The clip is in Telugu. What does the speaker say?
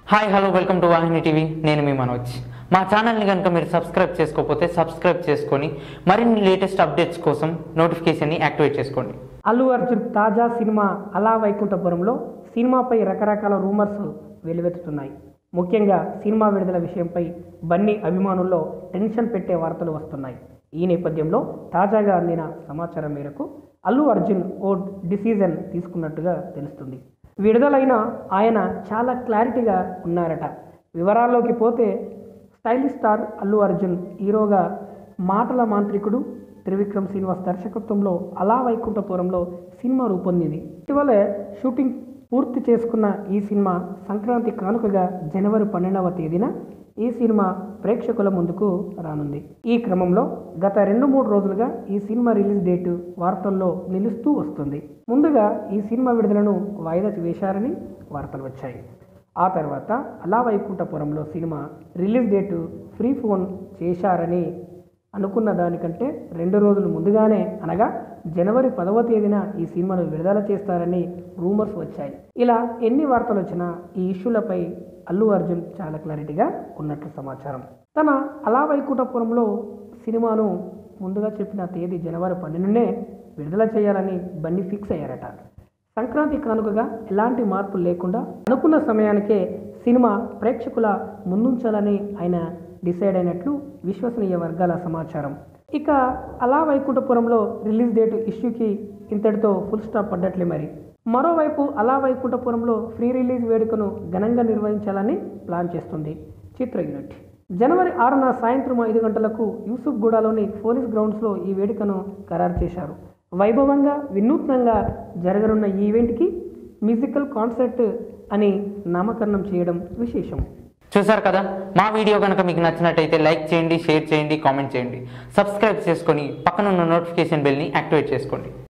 hi hello welcome to Vahini TV నేను మీ మనోజ్ మా ఛానల్ని కనుక మీరు సబ్స్క్రైబ్ చేసుకోకపోతే సబ్స్క్రైబ్ చేసుకొని మరిన్ని లేటెస్ట్ అప్డేట్స్ కోసం నోటిఫికేషన్ని యాక్టివేట్ చేసుకోండి అల్లు అర్జున్ తాజా సినిమా అలా వైకుంఠపురంలో సినిమాపై రకరకాల రూమర్స్ వెలువెత్తుతున్నాయి ముఖ్యంగా సినిమా విడుదల విషయంపై బన్నీ అభిమానుల్లో టెన్షన్ పెట్టే వార్తలు వస్తున్నాయి ఈ నేపథ్యంలో తాజాగా అందిన సమాచారం మేరకు అల్లు అర్జున్ ఓ డిసిజన్ తీసుకున్నట్టుగా తెలుస్తుంది విడుదలైన ఆయన చాలా క్లారిటీగా ఉన్నారట వివరాల్లోకి పోతే స్టైలిష్ స్టార్ అల్లు అర్జున్ హీరోగా మాటల మాంత్రికుడు త్రివిక్రమ్ శ్రీనివాస్ దర్శకత్వంలో అలా వైకుంఠపురంలో సినిమా రూపొందింది ఇటీవలే షూటింగ్ పూర్తి చేసుకున్న ఈ సినిమా సంక్రాంతి కానుకగా జనవరి పన్నెండవ తేదీన ఈ సినిమా ప్రేక్షకుల ముందుకు రానుంది ఈ క్రమంలో గత రెండు మూడు రోజులుగా ఈ సినిమా రిలీజ్ డేటు వార్తల్లో నిలుస్తూ వస్తుంది ముందుగా ఈ సినిమా విడుదలను వాయిదా వేశారని వార్తలు వచ్చాయి ఆ తర్వాత Ala Vaikunthapurramuloo cinema release date prepone చేశారని అనుకున్న దానికంటే రెండు రోజులు ముందుగానే అనగా జనవరి పదవ తేదీన ఈ సినిమాను విడుదల చేస్తారని రూమర్స్ వచ్చాయి ఇలా ఎన్ని వార్తలు వచ్చినా ఈ ఇష్యూలపై అల్లు అర్జున్ చాలా క్లారిటీగా ఉన్నట్లు సమాచారం తన అలా వైకుంఠపురంలో సినిమాను ముందుగా చెప్పిన తేదీ జనవరి పన్నెండునే విడుదల చేయాలని బన్నీ ఫిక్స్ అయ్యారట సంక్రాంతి కానుకగా ఎలాంటి మార్పులు లేకుండా అనుకున్న సమయానికే సినిమా ప్రేక్షకుల ముందుంచాలని ఆయన డిసైడ్ అయినట్లు విశ్వసనీయ వర్గాల సమాచారం ఇక అలా వైకుంఠపురంలో రిలీజ్ డేట్ ఇష్యూకి ఇంతటితో ఫుల్ స్టాప్ పడ్డట్లే మరి మరోవైపు అలా వైకుంఠపురంలో ఫ్రీ రిలీజ్ వేడుకను ఘనంగా నిర్వహించాలని ప్లాన్ చేస్తుంది చిత్ర యూనిట్ జనవరి ఆరున సాయంత్రం ఐదు గంటలకు యూసుఫ్ గూడలోని పోలీస్ గ్రౌండ్స్లో ఈ వేడుకను ఖరారు చేశారు వైభవంగా వినూత్నంగా జరగనున్న ఈ ఈవెంట్కి మ్యూజికల్ కాన్సర్ట్ అని నామకరణం చేయడం విశేషం చూసారు కదా మా వీడియో కనుక మీకు నచ్చినట్టయితే లైక్ చేయండి షేర్ చేయండి కామెంట్ చేయండి సబ్స్క్రైబ్ చేసుకొని పక్కనున్న నోటిఫికేషన్ బెల్ని యాక్టివేట్ చేసుకోండి